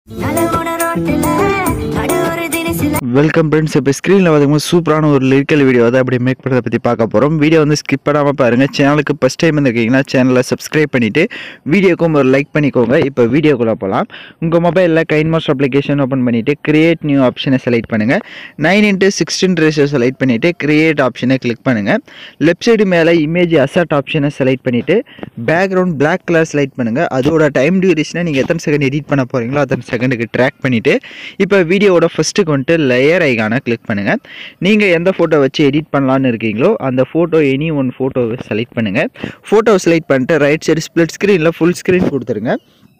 நலவோட ரோட்டுல நடு ஒரு தினசில வெல்கம் ஃப்ரெண்ட்ஸ் இப்போ ஸ்க்ரீனில் பார்த்தீங்கன்னா சூப்பரான ஒரு லிரிக்கல் வீடியோ தான் அப்படி மேக் பண்ணுறதை பற்றி பார்க்க போகிறோம் வீடியோ வந்து ஸ்கிப் பண்ணாமல் பாருங்கள் சேனலுக்கு ஃபஸ்ட் டைம் வந்திருக்கீங்கன்னா சேனலை சப்ஸ்கிரைப் பண்ணிவிட்டு வீடியோக்கும் ஒரு லைக் பண்ணிக்கோங்க இப்போ வீடியோக்குள்ளே போகலாம் உங்கள் மொபைலில் கைன் மாஸ்டர் அப்ளிகேஷன் ஓப்பன் பண்ணிவிட்டு கிரியேட் நியூ ஆப்ஷனை செலக்ட் பண்ணுங்கள் nine into sixteen ratio select பண்ணிவிட்டு கிரியேட் ஆப்ஷனை கிளிக் பண்ணுங்கள் லெஃப்ட் சைடு மேலே இமேஜ் அசட் ஆப்ஷனை செலக்ட் பண்ணிவிட்டு பேக்ரவுண்ட் பிளாக் கலர் செலக்ட் பண்ணுங்கள் அதோட டைம் டியூரேஷனை நீங்கள் எத்தனை செகண்ட் எடிட் பண்ண போகிறீங்களோ அத்தனை செகண்டுக்கு ட்ராக் பண்ணிவிட்டு இப்போ வீடியோவோட ஃபஸ்ட்டுக்கு வந்துட்டு லேயர் ஐகானை கிளிக் பண்ணுங்கள் நீங்கள் எந்த ஃபோட்டோ வச்சு எடிட் பண்ணலான்னு இருக்கீங்களோ அந்த ஃபோட்டோ எனி ஒன் ஃபோட்டோவை செலக்ட் பண்ணுங்கள் ஃபோட்டோ செலக்ட் பண்ணிட்டு ரைட் சைடு ஸ்ப்ளிட் ஸ்க்ரீனில் ஃபுல் ஸ்க்ரீன் கொடுத்துருங்க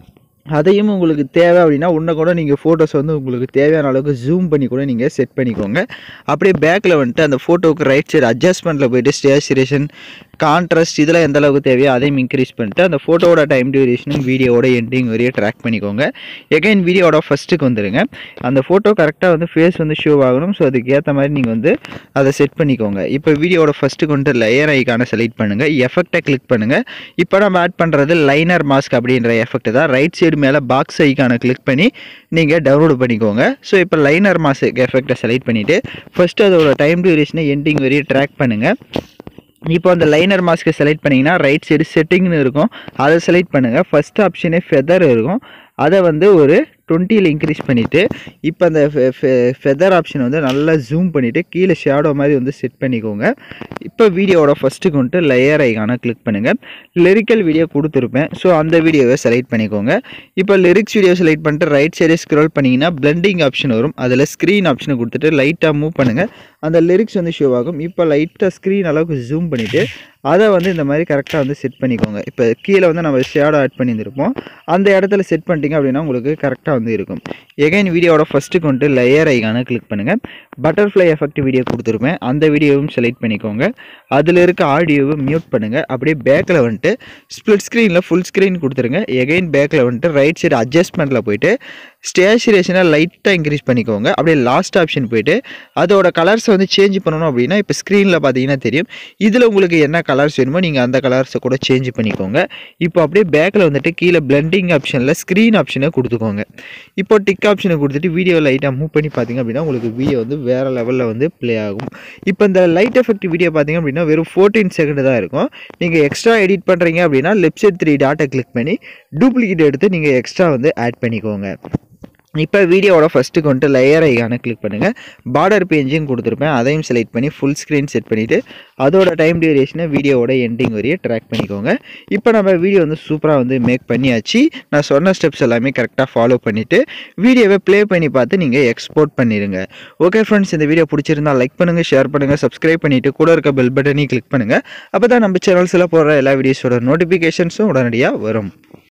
அதையும் உங்களுக்கு தேவை அப்படின்னா இன்னும் கூட நீங்கள் ஃபோட்டோஸ் வந்து உங்களுக்கு தேவையான அளவுக்கு ஜூம் பண்ணி கூட நீங்கள் செட் பண்ணிக்கோங்க அப்படியே பேக்கில் வந்துட்டு அந்த ஃபோட்டோவுக்கு ரைட் சைடு அட்ஜஸ்ட்மெண்ட்டில் போயிட்டு ஸ்டேச்சுரேஷன் கான்ட்ராஸ்ட் இதெல்லாம் எந்த அளவுக்கு தேவையோ அதையும் இன்க்ரீஸ் பண்ணிட்டு அந்த ஃபோட்டோவோட டைம் டியூரேஷனும் வீடியோவோட எண்டிங் வரையும் ட்ராக் பண்ணிக்கோங்க எகைன் வீடியோவோட ஃபஸ்ட்டுக்கு வந்துடுங்க அந்த ஃபோட்டோ கரெக்டாக வந்து ஃபேஸ் வந்து ஷோ ஆகணும் ஸோ அதுக்கு ஏற்ற மாதிரி நீங்கள் வந்து அதை செட் பண்ணிக்கோங்க இப்போ வீடியோவோட ஃபஸ்ட்டுக்கு வந்துட்டு லேயர் ஐக்கான செலக்ட் பண்ணுங்கள் எஃபெக்டை கிளிக் பண்ணுங்கள் இப்போ நம்ம ஆட் பண்ணுறது லைனர் மாஸ்க் அப்படின்ற எஃபெக்ட் தான் ரைட் சைடு மேலே பாக்ஸ் ஐக்கானை கிளிக் பண்ணி நீங்கள் டவுன்லோட் பண்ணிக்கோங்க ஸோ இப்போ லைனர் மாஸ்க் எஃபெக்டை செலக்ட் பண்ணிவிட்டு ஃபஸ்ட்டு அதோட டைம் டியூரேஷனை எண்டிங் வரையும் ட்ராக் பண்ணுங்கள் இப்போ அந்த லைனர் மாஸ்க்கை செலக்ட் பண்ணிங்கன்னா ரைட் சைடு செட்டிங்னு இருக்கும் அதை செலக்ட் பண்ணுங்கள் ஃபஸ்ட் ஆப்ஷனே ஃபெதர் இருக்கும் அதை வந்து ஒரு டுவெண்ட்டியில் இன்க்ரீஸ் பண்ணிவிட்டு இப்போ அந்த ஃபெதர் ஆப்ஷன் வந்து நல்லா ஜூம் பண்ணிவிட்டு கீழே ஷேடோ மாதிரி வந்து செட் பண்ணிக்கோங்க இப்போ வீடியோவோட ஃபஸ்ட்டுக்கு வந்துட்டு லேயர் ஐக்கான கிளிக் பண்ணுங்கள் லிரிக்கல் வீடியோ கொடுத்துருப்பேன் ஸோ அந்த வீடியோவை செலக்ட் பண்ணிக்கோங்க இப்போ லிரிக்ஸ் வீடியோ செலக்ட் பண்ணிட்டு ரைட் சைடே ஸ்க்ரோல் பண்ணிங்கன்னா பிளெண்டிங் ஆப்ஷன் வரும் அதில் ஸ்க்ரீன் ஆப்ஷனை கொடுத்துட்டு லைட்டாக மூவ் பண்ணுங்கள் அந்த லிரிக்ஸ் வந்து ஷோ ஆகும் இப்போ லைட்டாக ஸ்க்ரீன் அளவுக்கு ஜூம் பண்ணிவிட்டு அதை வந்து இந்த மாதிரி கரெக்டாக வந்து செட் பண்ணிக்கோங்க இப்போ கீழே வந்து நம்ம ஷேடோ ஆட் பண்ணியிருந்திருப்போம் அந்த இடத்துல செட் பண்ணிட்டீங்க அப்படின்னா உங்களுக்கு கரெக்டாக வந்து இருக்கும் எகைன் வீடியோவோட ஃபஸ்ட்டுக்கு வந்துட்டு லேயர் ஐக்கான கிளிக் பண்ணுங்கள் பட்டர்ஃப்ளை எஃபெக்ட் வீடியோ கொடுத்துருப்பேன் அந்த வீடியோவும் செலக்ட் பண்ணிக்கோங்க அதில் இருக்க ஆடியோவை மியூட் பண்ணுங்கள் அப்படியே பேக்கில் வந்துட்டு ஸ்ப்ளிட் ஸ்க்ரீனில் ஃபுல் ஸ்க்ரீன் கொடுத்துருங்க எகைன் பேக்கில் வந்துட்டு ரைட் சைடு அட்ஜஸ்ட்மெண்ட்டில் போயிட்டு ஸ்டேச்சுரேஷனை லைட்டாக இன்க்ரீஸ் பண்ணிக்கோங்க அப்படியே லாஸ்ட் ஆப்ஷன் போயிட்டு அதோட கலர்ஸை வந்து சேஞ்ச் பண்ணணும் அப்படின்னா இப்போ ஸ்க்ரீனில் பார்த்தீங்கன்னா தெரியும் இதில் உங்களுக்கு என்ன கலர்ஸ் வேணுமோ நீங்கள் அந்த கலர்ஸை கூட சேஞ்ச் பண்ணிக்கோங்க இப்போ அப்படியே பேக்கில் வந்துட்டு கீழே பிளெண்டிங் ஆப்ஷனில் ஸ்க்ரீன் ஆப்ஷனை கொடுத்துக்கோங்க இப்போ டிக் ஆப்ஷனை கொடுத்துட்டு வீடியோ லைட்டாக மூவ் பண்ணி பார்த்தீங்க அப்படின்னா உங்களுக்கு வீடியோ வந்து வேறு லெவலில் வந்து ப்ளே ஆகும் இப்போ இந்த லைட் எஃபெக்ட் வீடியோ பார்த்தீங்க அப்படின்னா வெறும் ஃபோர்டீன் செகண்ட் தான் இருக்கும் நீங்கள் எக்ஸ்ட்ரா எடிட் பண்ணுறீங்க அப்படின்னா லெஃப்ட் சைட் த்ரீ டாட்டை கிளிக் பண்ணி டூப்ளிகேட் எடுத்து நீங்கள் எக்ஸ்ட்ரா வந்து ஆட் பண்ணிக்கோங்க இப்போ வீடியோவோட ஃபஸ்ட்டுக்கு வந்துட்டு லேயர் ஐக்கான கிளிக் பண்ணுங்கள் பார்டர் பேஜையும் கொடுத்துருப்பேன் அதையும் செலக்ட் பண்ணி ஃபுல் ஸ்க்ரீன் செட் பண்ணிவிட்டு அதோட டைம் டியூரேஷனை வீடியோவோட எண்டிங் வரையே ட்ராக் பண்ணிக்கோங்க இப்போ நம்ம வீடியோ வந்து சூப்பராக வந்து மேக் பண்ணியாச்சு நான் சொன்ன ஸ்டெப்ஸ் எல்லாமே கரெக்டாக ஃபாலோ பண்ணிவிட்டு வீடியோவை ப்ளே பண்ணி பார்த்து நீங்கள் எக்ஸ்போர்ட் பண்ணிடுங்க ஓகே ஃப்ரெண்ட்ஸ் இந்த வீடியோ பிடிச்சிருந்தா லைக் பண்ணுங்கள் ஷேர் பண்ணுங்கள் சப்ஸ்கிரைப் பண்ணிவிட்டு கூட இருக்க பெல் பட்டனையும் கிளிக் பண்ணுங்கள் அப்போ தான் நம்ம சேனல்ஸில் போடுற எல்லா வீடியோஸோட நோட்டிஃபிகேஷன்ஸும் உடனடியாக வரும்